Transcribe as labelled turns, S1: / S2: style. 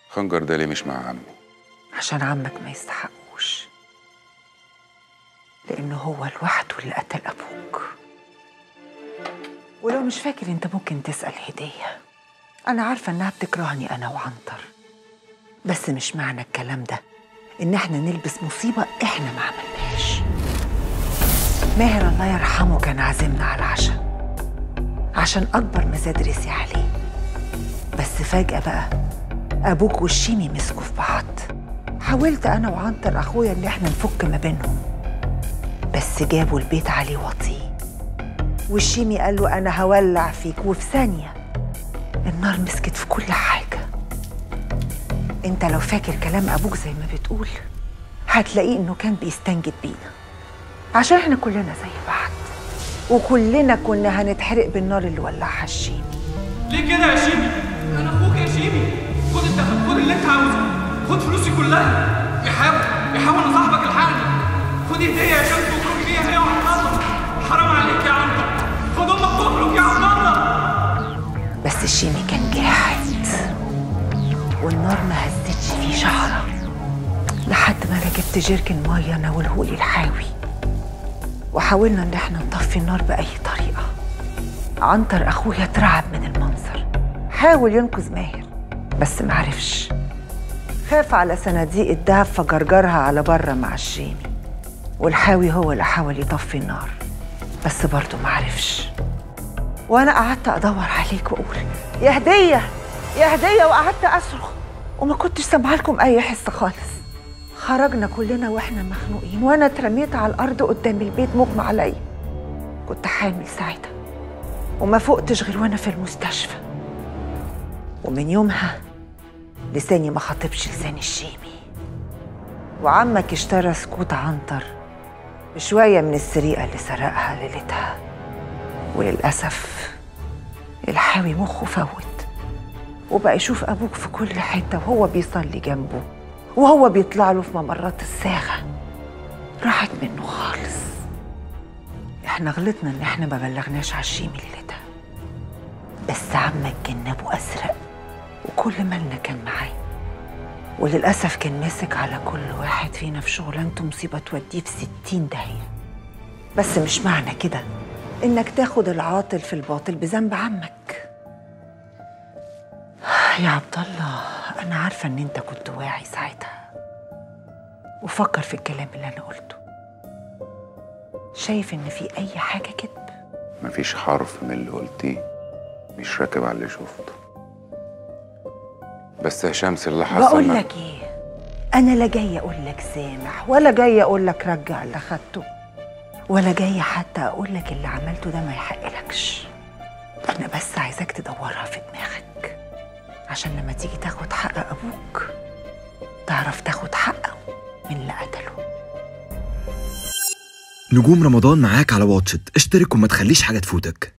S1: خنجر ده ليه مش مع عمي
S2: عشان عمك ما يستحقوش لأنه هو لوحده اللي قتل أبوك ولو مش فاكر أنت ممكن تسأل هدية أنا عارفة إنها بتكرهني أنا وعنتر بس مش معنى الكلام ده إن إحنا نلبس مصيبة إحنا ما عملناش ماهر الله يرحمه كان عازمنا على العشاء عشان أكبر مزاد رسي عليه بس فجأة بقى أبوك والشيمي مسكوا في بعض حاولت أنا وعنتر أخويا إن إحنا نفك ما بينهم بس جابوا البيت عليه وطيه والشيمي قال له أنا هولع فيك وفي ثانية النار مسكت في كل حاجة أنت لو فاكر كلام أبوك زي ما بتقول هتلاقيه إنه كان بيستنجد بينا عشان إحنا كلنا زي بعض وكلنا كنا هنتحرق بالنار اللي ولعها الشيمي
S3: ليه كده يا شيمي؟ انا اخوك يا شيمي خد انت خد اللي انت عاوزه خد فلوسي كلها يحاول يحاول انا صاحبك الحقني خد هديه يا شمس وخرج بيها هي وعبد الله حرام عليك يا عم خد امك تخرج يا عبد الله
S2: بس الشيمي كان جاحد والنار ما هزتش فيه شعرة لحد ما انا جبت جيركن ميه ناولهولي الحاوي وحاولنا ان احنا نطفي النار باي طريقه عنتر اخويا اترعب من المنظر حاول ينقذ ماهر بس معرفش خاف على صناديق الدهب فجرجرها على بره مع الشيمي والحاوي هو اللي حاول يطفي النار بس برضه معرفش وانا قعدت ادور عليك واقول يا هديه يا هديه وقعدت اصرخ وما كنتش سامعه لكم اي حس خالص خرجنا كلنا واحنا مخنوقين وانا اترميت على الارض قدام البيت مغمى عليا كنت حامل ساعتها وما فقتش غير وانا في المستشفى ومن يومها لساني ما خاطبش لسان الشيمي وعمك اشترى سكوت عنتر بشوية من السرقة اللي سرقها ليلتها وللأسف الحاوي مخه فوت وبقى يشوف أبوك في كل حتة وهو بيصلي جنبه وهو بيطلع له في ممرات الساغة راحت منه خالص احنا غلطنا ان احنا ما بلغناش على الشيمي ليلتها بس عمك جنبه أزرق وكل مالنا كان معاه وللأسف كان ماسك على كل واحد فينا في شغلانته مصيبة توديه في ستين داهية بس مش معنى كده إنك تاخد العاطل في الباطل بذنب عمك يا عبد الله أنا عارفة إن أنت كنت واعي ساعتها وفكر في الكلام اللي أنا قلته شايف إن في أي حاجة كذب
S1: مفيش حرف من اللي قلتيه مش راكب على اللي شفته بس يا شمس اللي حصل
S2: بقول
S1: ما-
S2: لك ايه انا لا جايه اقول لك سامح ولا جايه اقول لك رجع اللي خدته ولا جايه حتى اقول لك اللي عملته ده ما يحقلكش انا بس عايزاك تدورها في دماغك عشان لما تيجي تاخد حق ابوك تعرف تاخد حقه من اللي قتله
S4: نجوم رمضان معاك على واتشت اشترك وما تخليش حاجة تفوتك